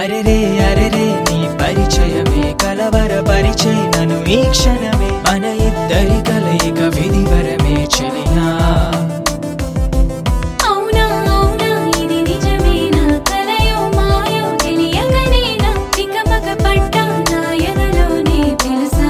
అరెరే అరెరే నీ పరిచయమే కలవర పరిచయ నన్ను ఈ క్షణమే మన ఇద్దరి కలయిక విధివరమే చెలియా అవునా అవునా ఇది నిజమేనా కలయో మాయో తెలియకనేనా తికమక పడ్డా నా ఎదలోనే తెలుసా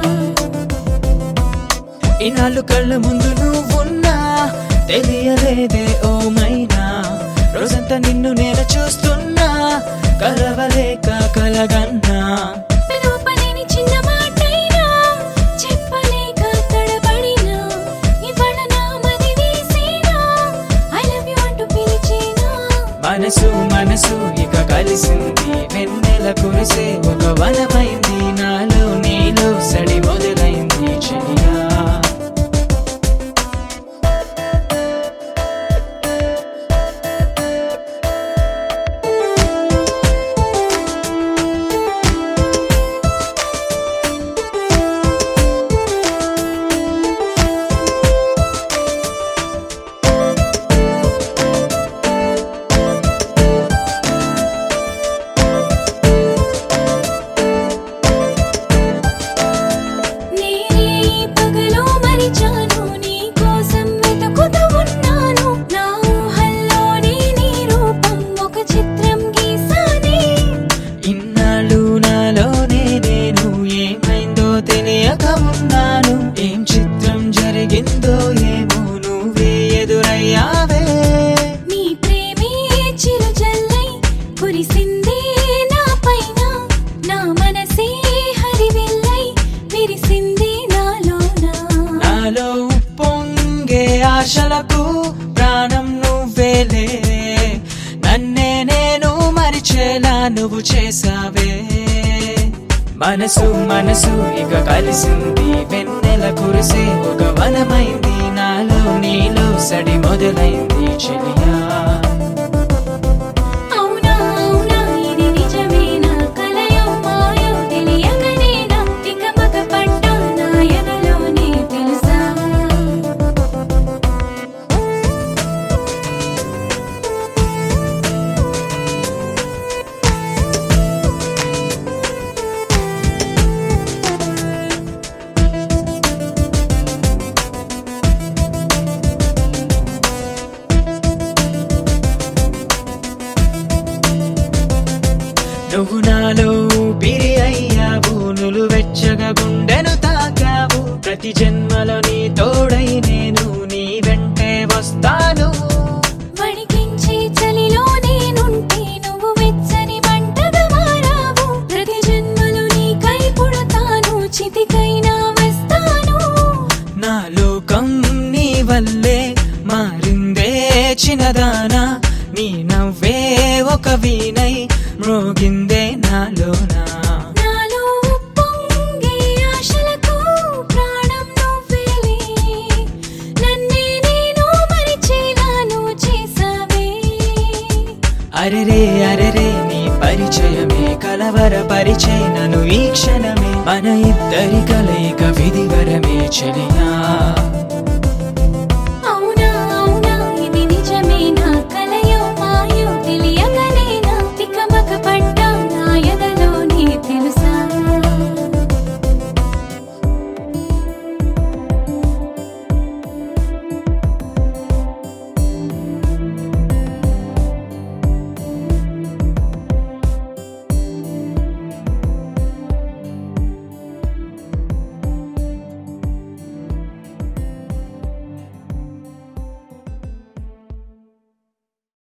ఇన్నాళ్ళు కళ్ళ ముందు నువ్వున్నా తెలియలేదే ఓ మైనా రోజంతా నిన్ను నేను చూస్తున్నా కలవలేక కలగన్నా లోపలేని చిన్న మాటైనా చెప్పలేక తడబడినా ఇవాళ నా మది వేసేనా ఐ లవ్ యు అంటూ పిలిచేనా మనసు మనసు ఇక కలిసింది వెన్నెల కురిసే ఒక వనమైంది నాలో నీలో సడి మొదలైంది చెలియా నేనే ఈ పగలు మరిచాను నీ కోసం వెతుకుతూ ఉన్నాను నా ఊహల్లోనే నీ రూపం ఒక చిత్రం గీసానే ఇన్నాళ్ళు నాలోనే నేను ఏమైందో తెలియక ఉన్నాను ఏం చిత్రం జరిగిందో ఏమో నువ్వే ఎదురయ్యావే నీ ప్రేమే చిరుజల్లై కురిసిందే నా పైన నా మనసే హరివిల్లై విరిసిందే నాలోన నాలో పొంగే ఆశలకు ప్రాణం నువ్వేలే నన్నే నేను మరిచేలా నువ్వు చేసావే మనసు మనసు ఇక కలిసింది వెన్నెల కురిసే ఒక వనమైంది నాలో నీలో సడి మొదలైంది చెలియా అవునా అవునా ఇది నిజమేనా కలయో మాయో తెలియకనేనా తికమక పడ్డా నా ఎదలోనే తెలుసా నువ్వు నాలో పిరి అయ్యావు నులు వెచ్చగా గుండెను తాకావు ప్రతి జన్మలో నీ తోడై నేను నీ వెంటే వస్తాను వణికించే చలిలో నేనుంటే నువ్వు వెచ్చని మంటగా మారావు ప్రతి జన్మలో నీకై పుడతాను చితికైనా వస్తాను నా లోకం నీ వల్లే మారిందే చిన్నదానా నీ నవ్వే ఒక వీణై మ్రోగిందే నాలోనా నాలో పొంగే ఆశలకు ప్రాణం నువ్వేలే నన్నే నేను మరిచేలా నువ్వు చేసావే అరెరే అరెరే నీ పరిచయమే కలవర పరిచయ నన్ను ఈ క్షణమే మన ఇద్దరి కలయిక విధివరమే చెలియా